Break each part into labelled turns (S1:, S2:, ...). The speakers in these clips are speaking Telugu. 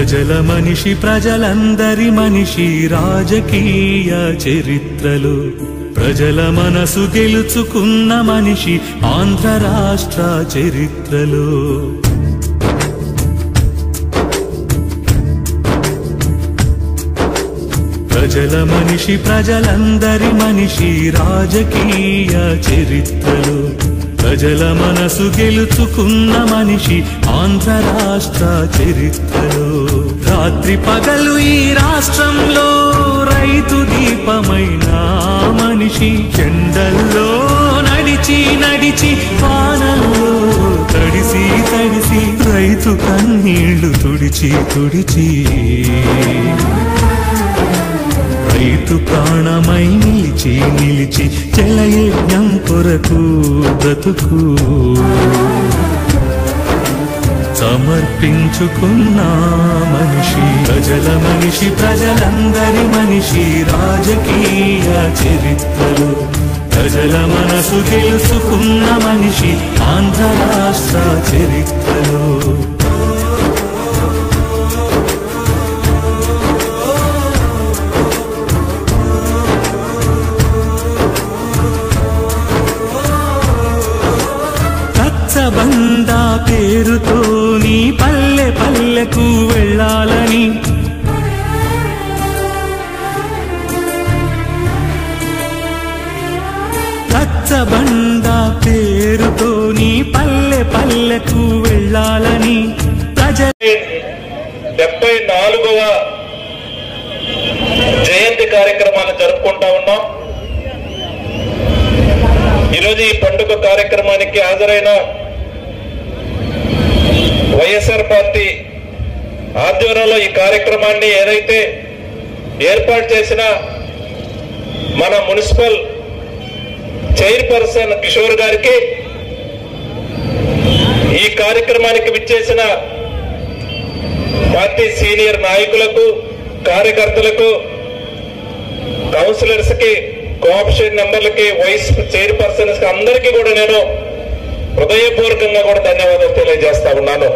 S1: ప్రజల మనిషి ప్రజలందరి మనిషి రాజకీయ చరిత్రలు ప్రజల మనసు గెలుచుకున్న మనిషి ఆంధ్ర రాష్ట్ర చరిత్రలు ప్రజల మనిషి ప్రజలందరి మనిషి రాజకీయ చరిత్రలు ప్రజల మనసు గెలుచుకున్న మనిషి ఆంధ్ర రాష్ట్ర చరిత్రలు రాత్రి పగలు ఈ రాష్ట్రంలో రైతు దీపమైన మనిషి చెండల్లో నడిచి నడిచి వానల్లో తడిసి తడిసి రైతు కన్నీళ్లు తుడిచి తుడిచి రైతు ప్రాణమై నిలిచి నిలిచి జలయజ్ఞం కొరకు బ్రతుకు సమర్పించుకున్న మనిషి ప్రజల మనిషి ప్రజలందరి మనిషి రాజకీయ చరిత్రలు ప్రజల మనసు తెలుసుకున్న మనిషి ఆంధ్ర రాష్ట్ర చరిత్రలు రచ్చబండ పేరుతో నీ పల్లె పల్లెకు వెళ్ళాలని రచ్చబండ పేరుతో నీ పల్లె పల్లెకు వెళ్ళాలని ప్రజ
S2: డెబ్బై నాలుగవ జయంతి కార్యక్రమాన్ని జరుపుకుంటా ఉన్నాం ఈరోజు ఈ పండుగ కార్యక్రమానికి హాజరైన వైఎస్ఆర్ పార్టీ ఆధ్వర్యంలో ఈ కార్యక్రమాన్ని ఏదైతే ఏర్పాటు చేసిన మన మున్సిపల్ చైర్పర్సన్ కిషోర్ గారికి ఈ కార్యక్రమానికి విచ్చేసిన పార్టీ సీనియర్ నాయకులకు కార్యకర్తలకు కౌన్సిలర్స్ కి కోఆపరేషన్ మెంబర్లకి వైస్ చైర్పర్సన్స్ కి అందరికీ కూడా నేను హృదయపూర్వకంగా కూడా ధన్యవాదాలు తెలియజేస్తా ఉన్నాను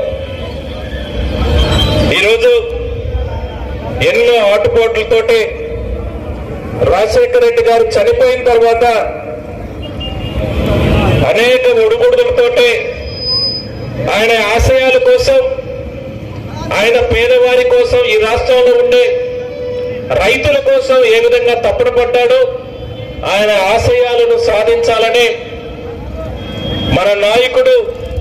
S2: ఈరోజు ఎన్నో ఆటుపోట్లతోటి రాజశేఖర రెడ్డి గారు చనిపోయిన తర్వాత అనేక ఒడుగుడులతోటి ఆయన ఆశయాల కోసం ఆయన పేదవారి కోసం ఈ రాష్ట్రంలో ఉండే రైతుల కోసం ఏ విధంగా తప్పన పడ్డాడో ఆయన ఆశయాలను సాధించాలని మన నాయకుడు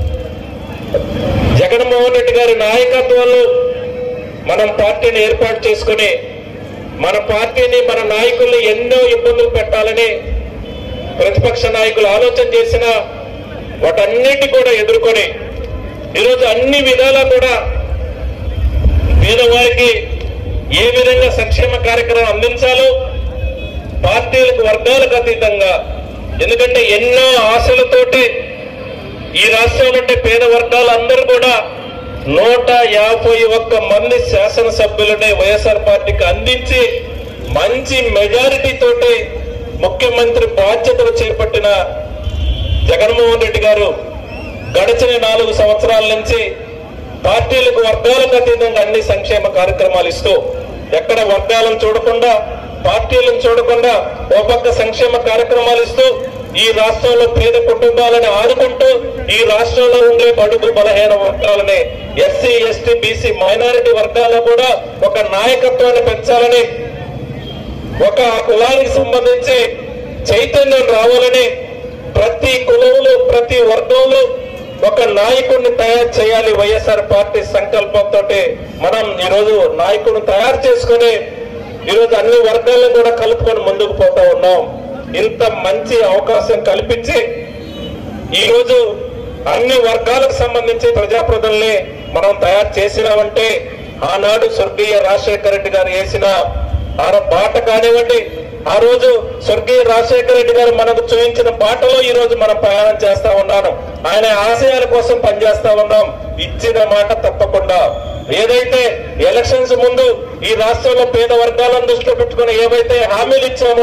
S2: జగన్మోహన్ రెడ్డి గారి నాయకత్వంలో మనం పార్టీని ఏర్పాటు చేసుకుని మన పార్టీని మన నాయకుల్ని ఎన్నో ఇబ్బందులు పెట్టాలని ప్రతిపక్ష నాయకులు ఆలోచన చేసిన వాటన్నిటి కూడా ఎదుర్కొని ఈరోజు అన్ని విధాలా కూడా పేదవారికి ఏ విధంగా సంక్షేమ కార్యక్రమం అందించాలో పార్టీలకు వర్గాలకు అతీతంగా ఎందుకంటే ఎన్నో ఆశలతోటి ఈ రాష్ట్రంలో ఉండే పేద వర్గాలు అందరూ కూడా నూట యాభై ఒక్క మంది శాసనసభ్యులనే వైఎస్ఆర్ పార్టీకి అందించి మంచి మెజారిటీ తోటి ముఖ్యమంత్రి బాధ్యతలు చేపట్టిన జగన్మోహన్ రెడ్డి గారు గడిచిన నాలుగు సంవత్సరాల నుంచి పార్టీలకు వర్గాలకు అతీతంగా అన్ని సంక్షేమ కార్యక్రమాలు ఇస్తూ ఎక్కడ వర్గాలను చూడకుండా పార్టీలను చూడకుండా ఓ పక్క సంక్షేమ కార్యక్రమాలు ఇస్తూ ఈ రాష్ట్రంలో పేద కుటుంబాలను ఆదుకుంటూ ఈ రాష్ట్రంలో ఉండే బడుగు బలహీన వర్గాలని ఎస్సీ ఎస్టీ బీసీ మైనారిటీ వర్గాల్లో కూడా ఒక నాయకత్వాన్ని పెంచాలని ఒక కులానికి సంబంధించి చైతన్యం రావాలని ప్రతి కులంలో ప్రతి వర్గంలో ఒక నాయకుడిని తయారు చేయాలి వైఎస్ఆర్ పార్టీ సంకల్పంతో మనం ఈరోజు నాయకుడిని తయారు చేసుకుని ఈరోజు అన్ని వర్గాలను కూడా కలుపుకొని ముందుకు పోతా ఉన్నాం ఇంత మంచి అవకాశం కల్పించి ఈరోజు అన్ని వర్గాలకు సంబంధించి ప్రజాప్రతినిధుల్ని మనం తయారు చేసినామంటే ఆనాడు స్వర్గీయ రాజశేఖర రెడ్డి గారు వేసిన ఆ బాట కానివ్వండి ఆ రోజు స్వర్గీయ రాజశేఖర రెడ్డి గారు మనకు చూపించిన బాటలో ఈ రోజు మనం ప్రయాణం చేస్తా ఉన్నాను ఆయన ఆశయాల కోసం పనిచేస్తా ఉన్నాం ఇచ్చిన మాట తప్పకుండా ఏదైతే ఎలక్షన్స్ ముందు ఈ రాష్ట్రంలో పేద వర్గాలను దృష్టిలో పెట్టుకుని ఏవైతే హామీలు ఇచ్చామో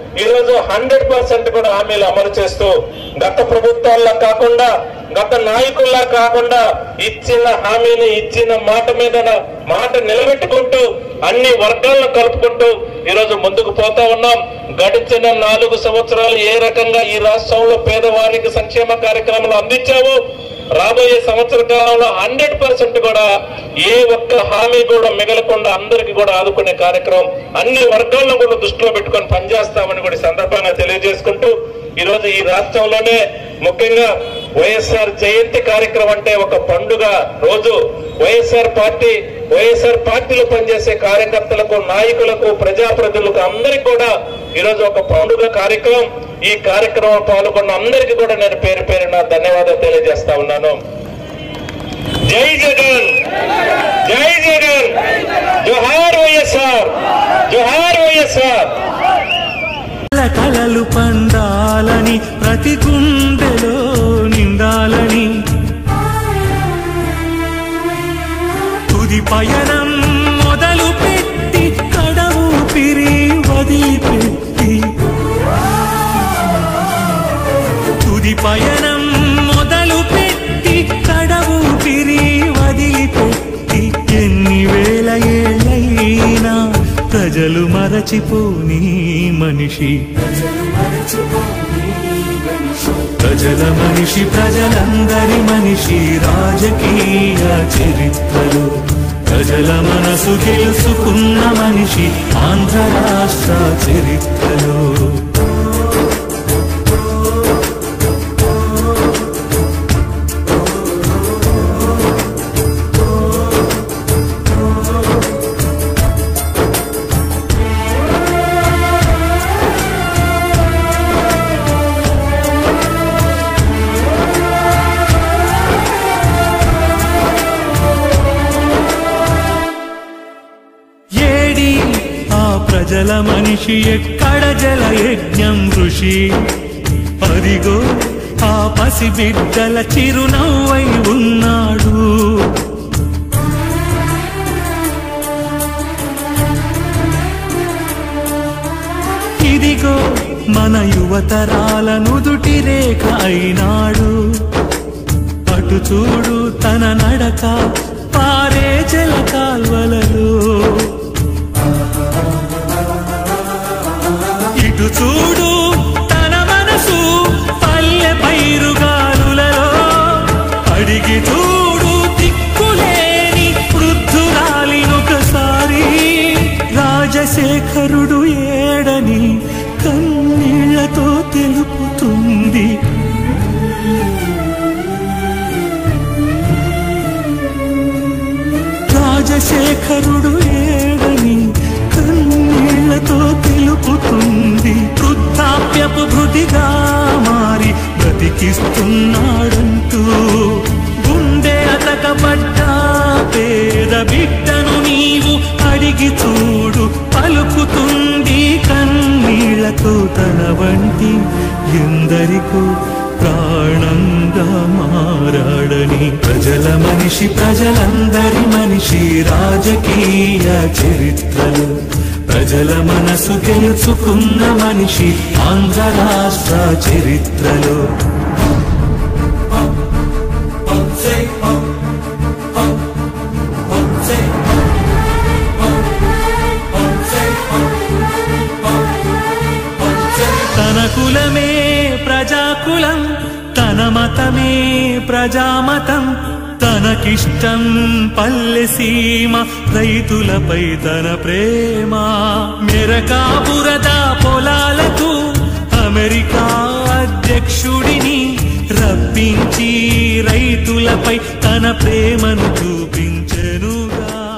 S2: ఈ రోజు హండ్రెడ్ పర్సెంట్ కూడా హామీలు అమలు చేస్తూ గత ప్రభుత్వాల్లో కాకుండా గత నాయకుల్లా కాకుండా ఇచ్చిన హామీని ఇచ్చిన మాట మీద మాట నిలబెట్టుకుంటూ అన్ని వర్గాలను కలుపుకుంటూ ఈ రోజు ముందుకు పోతా ఉన్నాం గడిచిన నాలుగు సంవత్సరాలు ఏ రకంగా ఈ రాష్ట్రంలో పేదవారికి సంక్షేమ కార్యక్రమాలు అందించావు రాబోయే సంవత్సర కాలంలో హండ్రెడ్ పర్సెంట్ కూడా ఏ ఒక్క హామీ కూడా మిగలకుండా అందరికి కూడా ఆదుకునే కార్యక్రమం అన్ని వర్గాలను కూడా దృష్టిలో పెట్టుకొని పనిచేస్తామని కూడా ఈ సందర్భంగా తెలియజేసుకుంటూ ఈ రోజు ఈ రాష్ట్రంలోనే ముఖ్యంగా వైఎస్ఆర్ జయంతి కార్యక్రమం అంటే ఒక పండుగ రోజు వైఎస్ఆర్ పార్టీ వైఎస్ఆర్ పార్టీలో పనిచేసే కార్యకర్తలకు నాయకులకు ప్రజాప్రతినిధులకు అందరికి కూడా ఈరోజు ఒక పండుగ కార్యక్రమం ఈ కార్యక్రమం పాల్గొన్న అందరికీ కూడా నేను పేరు పేరున ధన్యవాదాలు తెలియజేస్తా ఉన్నాను జై జగన్ జై జగన్ జోహార్ వైఎస్ఆర్ జోహార్ వైఎస్ఆర్
S1: కలలు పండాలని ప్రతి గుండెలో నిండాలని తుది పయనం మొదలు పెట్టి కడవు పిరి వదిలిపెట్టి తుది పయనం మొదలు పెట్టి కడవు పిరి వదిలిపెట్టి ఎన్ని వేల ఏళ్ళైనా ప్రజలు మరచిపోని మనిషి ప్రజల మనిషి ప్రజలందరి మనిషి రాజకీయ చరిత్రలు ప్రజల మనసు తెలుసుకున్న మనిషి ఆంధ్ర రాష్ట్ర చరిత్రలో ఏడి ఆ ప్రజల మనిషి ఎక్కడ జల యజ్ఞం ఋషి అదిగో ఆ పసి బిడ్డల చిరునవ్వై ఉన్నాడు ఇదిగో మన యువతరాల నుదుటి రేఖ అయినాడు అటు చూడు తన నడక పారే జల కాల్వలలో ఇటు చూడు తన మనసు పల్లె పైరుగాలులలో అడిగి చూడు దిక్కులేని వృద్ధురాలినొకసారి రాజశేఖరుడు ఏడని కన్నీళ్లతో తెలుపుతుంది రాజశేఖరుడు ఏడని కన్నీళ్లతో తెలుపుతుంది వృద్ధాప్యపు భృతిగా మారి బ్రతికిస్తున్నాడంటూ గుండె అతకబడ్డా పేద బిడ్డను నీవు అడిగి చూడు పలుకుతుంది కన్నీళ్లతో తన వంటి ఎందరికో ప్రాణంగా మారాడని ప్రజల మనిషి ప్రజలందరి మనిషి రాజకీయ చరిత్రలు ప్రజల మనసు గెలుచుకున్న మనిషి ఆంధ్ర రాష్ట్ర చరిత్రలో తన కులమే ప్రజాకులం తన మతమే ప్రజామతం తనకిష్టం పల్లె సీమ రైతులపై తన ప్రేమ మెరకా బురద పొలాలకు అమెరికా అధ్యక్షుడిని రప్పించి రైతులపై తన ప్రేమను చూపించెనుగా